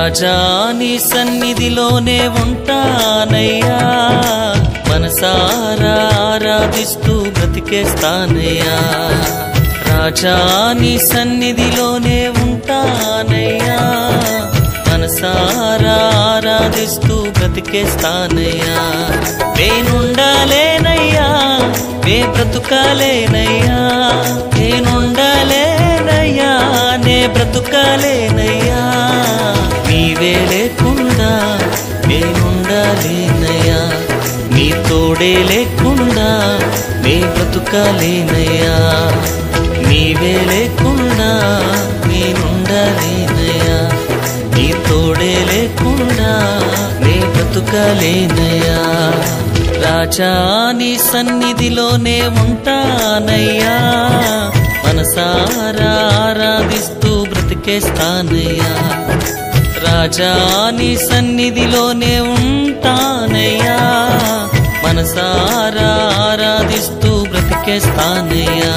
రాజా నీ సన్నిధిలోనే ఉంటానయ్యా మనసారా ఆరాధిస్తూ బ్రతికేస్తానయ్యా రాజా నీ సన్నిధిలోనే ఉంటానయ్యా మనసారా ఆరాధిస్తూ బ్రతికేస్తానయ్యా నేనుండాలేనయ్యా నే బ్రతుకాలేనయ్యా నేనుండాలేనయ్యా నే బ్రతుకాలేనయ్యా నీవే లేకుండా నేనుండాలేనయ్యా నీ తోడే లేకుండా నే బ్రతుకాలేనయ్యా నీవే లేకుండా నేనుండాలేనయ్యా నీ తోడే లేకుండా నే బ్రతుకాలేనయ్యా రాజా నీ సన్నిధిలోనే ఉంటానయ్యా మనసారా ఆరాధిస్తూ బ్రతికేస్తానయ్యా రాజా నీ సన్నిధిలోనే ఉంటానయ్యా మనసారా ఆరాధిస్తూ బ్రతికేస్తానయ్యా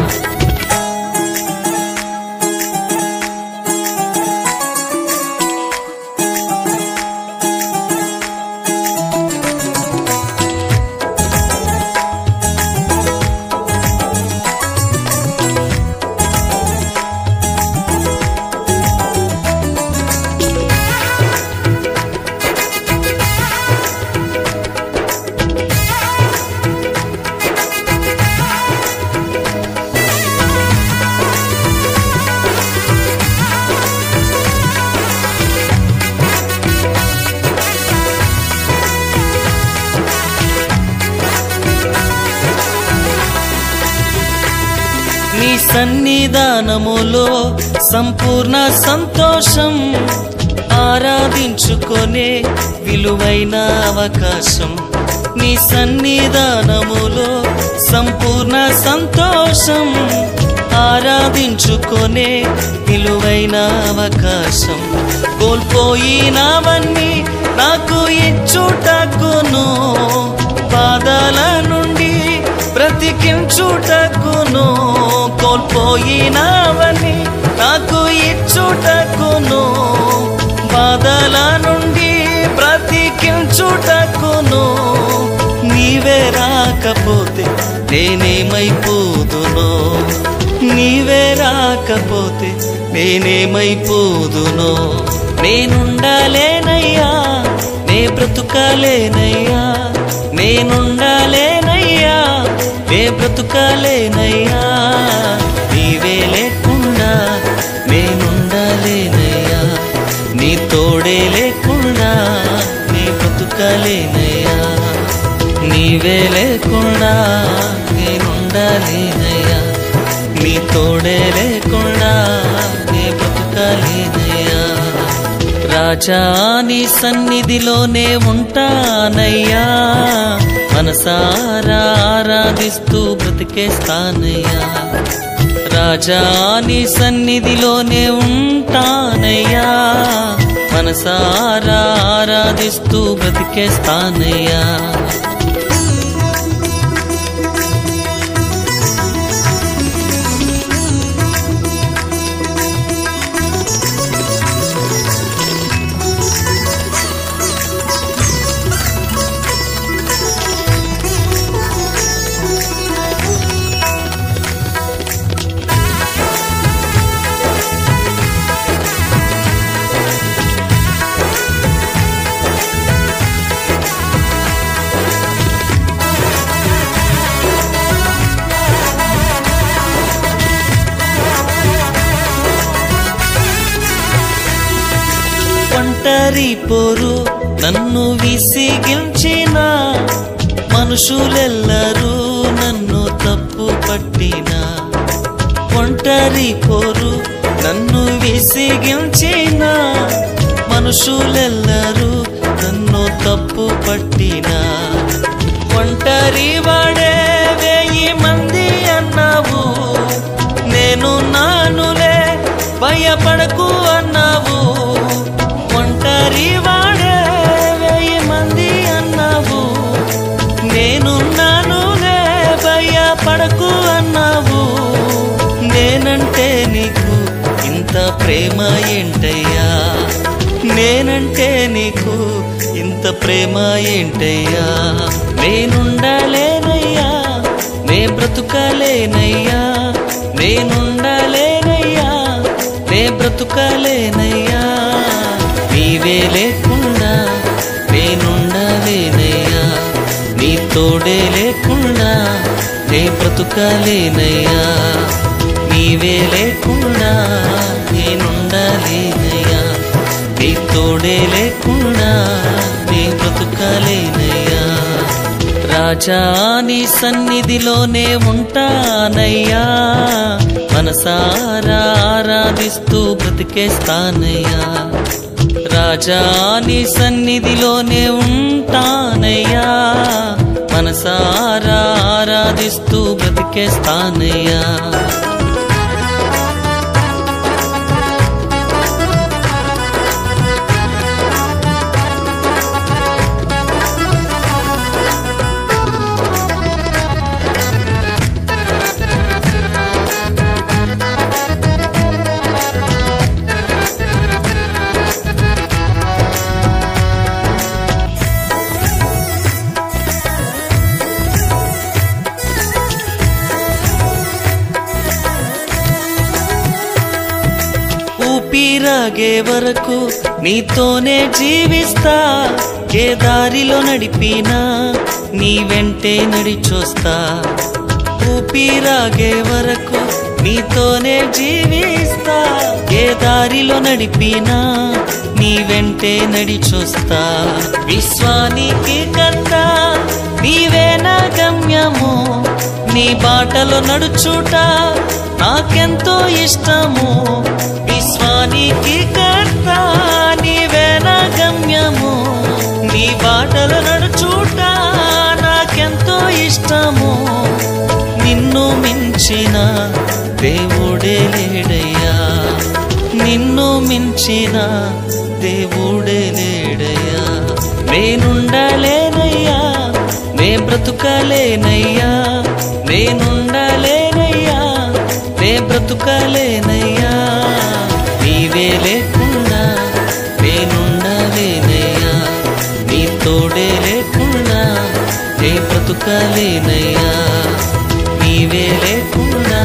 నీ సన్నిధానములో సంపూర్ణ సంతోషం ఆరాధించుకొనే విలువైన అవకాశం నీ సన్నిధానములో సంపూర్ణ సంతోషం ఆరాధించుకొనే విలువైన అవకాశం కోల్పోయినవన్నీ నాకు ఇచ్చుటకును బాధల నుండి బ్రతికించుటకును కోల్పోయినవని నాకు ఇచ్చుటకును బాధల నుండి బ్రతికించుటకును నీవే రాకపోతే నేనేమైపోదునో నీవే రాకపోతే నేనేమైపోదునో నేనుండాలేనయ్యా నే బ్రతుకాలేనయ్యా నేనుండాలేనయ్యా నే బ్రతుకాలేనయ్యా నీవే లేకుండా నేనుండాలేనయ్యా నీ తోడే లేకుండా నీ బ్రతుకాలేనయ్యా నీవే లేకుండా నేనుండాలేనయ్యా నీ తోడే లేకుండా నీ బ్రతుకాలేనయ్యా రాజా నీ సన్నిధిలోనే ఉంటానయ్యా మనసారా ఆరాధిస్తూ బ్రతికేస్తానయ్యా రాజా నీ సన్నిధిలోనే ఉంటానయ్యా మనసారా ఆరాధిస్తూ బ్రతికేస్తానయ్యా ఒంటరి పోరు నన్ను విసిగించిన మనుషులెల్లరూ నన్ను తప్పు పట్టిన ఒంటరి పోరు నన్ను విసిగించిన మనుషులెల్లరూ నన్ను తప్పు పట్టిన ఒంటరి వాడే వేయి మంది అన్నావు నేను నానులే భయపడకు అన్నావు ఒంటరి వాడే వెయ్యి మంది అన్నావు నేనున్నానులే భయపడకు అన్నావు నేనంటే నీకు ఇంత ప్రేమ ఏంటయ్యా నే నేనంటే నీకు ఇంత ప్రేమ ఏంటయ్యా నేనుండలేనయ్యా నే బ్రతుకలేనయ్యా నేనుండలేనయ్యా నే బ్రతుకలేనయ్యా నీవే లేకుండా నేనుండలేనయ్యా నీ తోడే లేకుండా నే బ్రతుకలేనయ్యా నీవే లేకుండా నేనుండలేనయ్యా నీ తోడే లేకుండా నీ బ్రతుకలేనయ్యా రాజా నీ సన్నిధిలోనే ఉంటానయ్యా మనసారా ఆరాధిస్తూ బ్రతికేస్తానయ్యా రాజా నీ సన్నిధిలోనే ఉంటానయ్యా మనసారా ఆరాధిస్తూ బ్రతికేస్తానయ్యా ఊపిరాగే వరకు నీతోనే జీవిస్తా ఏ దారిలో నడిపినా నీ వెంటే నడిచొస్తా ఊపిరాగే వరకు నీతోనే జీవిస్తా ఏ దారిలో నడిపినా నీ వెంటే నడిచొస్తా విశ్వానికి కర్త నీవే నా గమ్యము నీ బాటలో నడుచుట నాకెంతో ఇష్టము విశ్వానికి కర్త నీవే నా గమ్యము నీ బాటలో నడుచుట నాకెంతో ఇష్టము నిన్ను మించిన దేవుడే లేడయ్యా నిన్ను మించిన దేవుడే లేడయ్యా నేనుండలేనయ్యా నే బ్రతుకలేనయ్యా నేనుండలేనయ్యా నే బ్రతుకలేనయ్యా నీవే లేకుండా నేనుండలేనయ్యా నీ తోడే లేకుండా నే బ్రతుకలేనయ్యా నీవే లేకుండా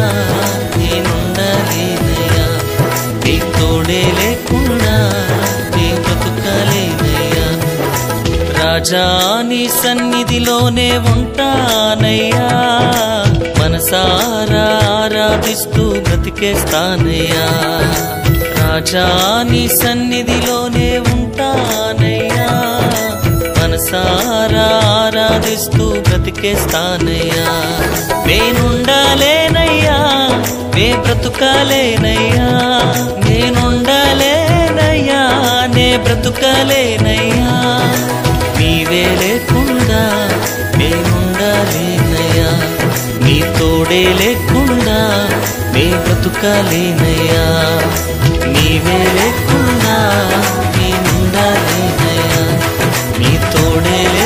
నేనుండలేనయ్యా నీ తోడే లేకుండా నే బ్రతుకలేనయ్యా రాజా నీ సన్నిధిలోనే ఉంటానయ్యా మనసారా ఆరాధిస్తూ బ్రతికేస్తానయ్యా రాజా నీ సన్నిధిలోనే ఉంటానయ్యా మనసారా ఆరాధిస్తూ బ్రతికేస్తానయ్యా నేనుండాలేనయ్యా నే బ్రతుకాలేనయ్యా నేనుండాలేనయ్యా నే బ్రతుకాలేనయ్యా నీవే లేకుండా నేనుండాలేనయ్యా నీ తోడే లేకుండా నే బ్రతుకాలేనయ్యా నీవే లేకుండా నేనుండాలేనయ్యా నీ తోడే